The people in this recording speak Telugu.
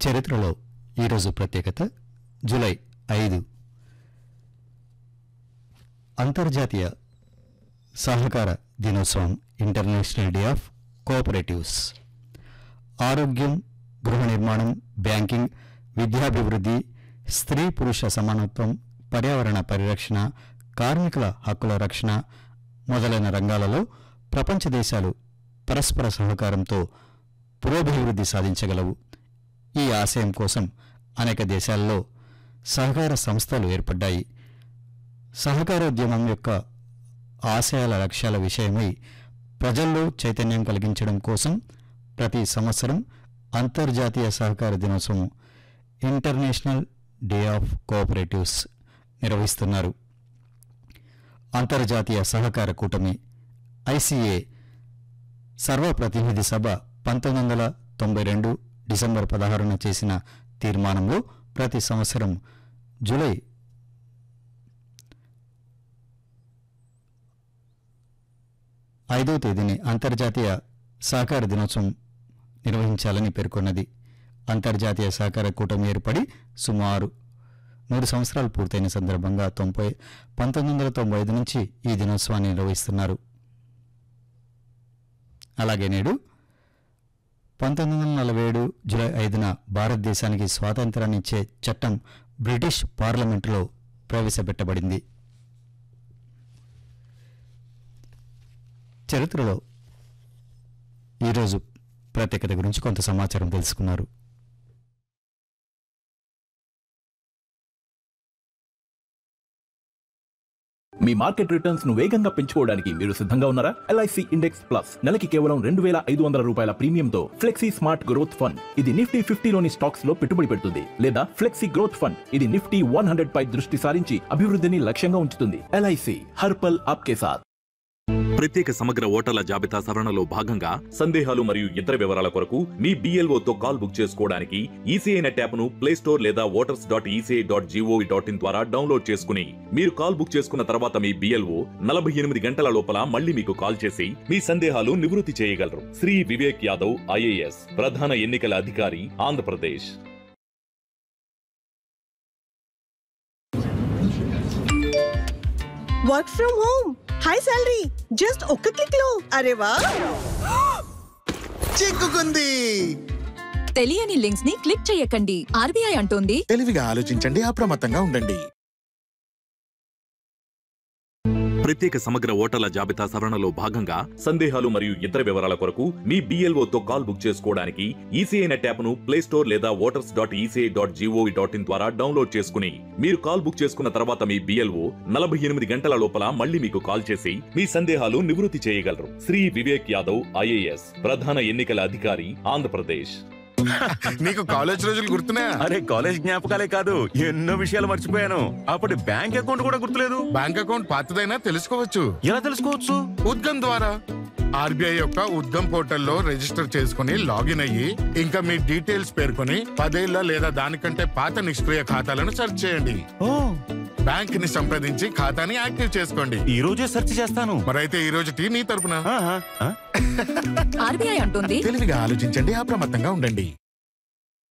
చరిత్రలో ఈరోజు ప్రత్యేకత జూలై ఐదు అంతర్జాతీయ సహకార దినోత్సవం ఇంటర్నేషనల్ డే ఆఫ్ కోఆపరేటివ్స్ ఆరోగ్యం గృహ నిర్మాణం బ్యాంకింగ్ విద్యాభివృద్ధి స్త్రీ పురుష సమానత్వం పర్యావరణ పరిరక్షణ కార్మికుల హక్కుల రక్షణ మొదలైన రంగాలలో ప్రపంచ దేశాలు పరస్పర సహకారంతో పురోభివృద్ధి సాధించగలవు ఈ ఆశయం కోసం అనేక దేశాల్లో సహకార సంస్థలు ఏర్పడ్డాయి సహకారోద్యమం యొక్క ఆశయాల లక్ష్యాల విషయమై ప్రజల్లో చైతన్యం కలిగించడం కోసం ప్రతి సంవత్సరం అంతర్జాతీయ సహకార దినోత్సవం ఇంటర్నేషనల్ డే ఆఫ్ కోఆపరేటివ్స్ నిర్వహిస్తున్నారు అంతర్జాతీయ సహకార కూటమి ఐసీఏ సర్వప్రతినిధి సభ పంతొమ్మిది వందల తొంభై రెండు డిసెంబర్ పదహారున చేసిన తీర్మానంలో ప్రతి సంవత్సరం జూలై ఐదవ తేదీని అంతర్జాతీయ సహకార దినోత్సవం నిర్వహించాలని పేర్కొన్నది అంతర్జాతీయ సహకార కూటమి ఏర్పడి సుమారు నూరు సంవత్సరాలు పూర్తయిన సందర్భంగా తొంభై పంతొమ్మిది వందల తొంభై ఐదు నుంచి ఈ దినోత్సవాన్ని నిర్వహిస్తున్నారు అలాగే నేడు పంతొమ్మిది వందల నలభై ఏడు జూలై ఐదున భారతదేశానికి స్వాతంత్రాన్ని ఇచ్చే చట్టం బ్రిటిష్ పార్లమెంటులో ప్రవేశపెట్టబడింది చరిత్రలో ఈరోజు ప్రత్యేకత గురించి కొంత సమాచారం తెలుసుకున్నారు మీ మార్కెట్ రిటర్న్స్ ను వేగంగా పెంచుకోవడానికి మీరు సిద్ధంగా ఉన్నారా ఎల్ఐసి ఇండెక్స్ ప్లస్ నెలకి కేవలం రెండు వేల ఐదు వందల రూపాయల ప్రీమియంతో ఫ్లెక్సీ స్మార్ట్ గ్రోత్ ఫండ్ ఇది నిఫ్టీ ఫిఫ్టీలోని స్టాక్స్ లో పెట్టుబడి పెడుతుంది లేదా ఫ్లెక్సీ గ్రోత్ ఫండ్ ఇది నిఫ్టీ వన్ హండ్రెడ్ పై దృష్టి సారించి అభివృద్ధిని లక్ష్యంగా ఉంచుతుంది ఎల్ఐసి హర్పల్ ఆప్కే సాత్ ప్రత్యేక సమగ్ర ఓటర్ల జాబితా సవరణలో భాగంగా సందేహాలు మరియు ఇతర వివరాల కొరకు మీ BLO తో కాల్ బుక్ చేసుకోవడానికి ఈసీఐ నెట్ యాప్ను ప్లే స్టోర్ లేదా voters dot ECI dot GOV dot in ద్వారా డౌన్లోడ్ చేసుకుని మీరు కాల్ బుక్ చేసుకున్న తర్వాత మీ బిఎల్ఓ నలభై ఎనిమిది గంటల లోపల మళ్ళీ మీకు కాల్ చేసి మీ సందేహాలు నివృత్తి చేయగలరు శ్రీ వివేక్ యాదవ్ ఐఏఎస్ ప్రధాన ఎన్నికల అధికారి Andhra Pradesh work from home high salary just ఒక్క క్లిక్ లో అరే వా చిక్కుకుంది తెలియని లింక్స్ ని క్లిక్ చేయకండి ఆర్బీఐ అంటోంది తెలివిగా ఆలోచించండి అప్రమత్తంగా ఉండండి ప్రత్యేక సమగ్ర ఓటర్ల జాబితా సవరణలో భాగంగా సందేహాలు మరియు ఇతర వివరాల కొరకు మీ BLO తో కాల్ బుక్ చేసుకోవడానికి ఈసీఐ నెట్ యాప్ను ప్లే స్టోర్ లేదా voters dot ECI dot GOV dot in ద్వారా డౌన్లోడ్ చేసుకుని మీరు కాల్ బుక్ చేసుకున్న తర్వాత మీ బిఎల్ఓ నలభై ఎనిమిది గంటల లోపల మళ్ళీ మీకు కాల్ చేసి మీ సందేహాలు నివృత్తి చేయగలరు శ్రీ వివేక్ యాదవ్ ఐఏఎస్ ప్రధాన ఎన్నికల అధికారి ఆంధ్రప్రదేశ్ నీకు కాలేజ్ రోజులు గుర్తున్నా అరే కాలేజ్ జ్ఞాపకాలే కాదు ఎన్నో విషయాలు మర్చిపోయాను అప్పటి బ్యాంక్ అకౌంట్ కూడా గుర్తులేదు బ్యాంక్ అకౌంట్ పాతదైనా తెలుసుకోవచ్చు ఎలా తెలుసుకోవచ్చు ఉద్గమ్ ద్వారా ఆర్బీఐ యొక్క ఉద్గమ్ పోర్టల్లో రిజిస్టర్ చేసుకుని లాగిన్ అయ్యి ఇంకా మీ డీటెయిల్స్ పేర్కొని పదేళ్ల లేదా దానికంటే పాత నిష్క్రియ ఖాతాలను సెర్చ్ చేయండి ఓ బ్యాంక్ ని సంప్రదించి ఖాతాని యాక్టివ్ చేసుకోండి ఈ రోజే సెర్చ్ చేస్తాను మరైతే ఈ రోజు టీ నీ తరపున ఆహా, ఆ? ఆర్బీఐ అంటోంది తెలివిగా ఆలోచించండి అప్రమత్తంగా ఉండండి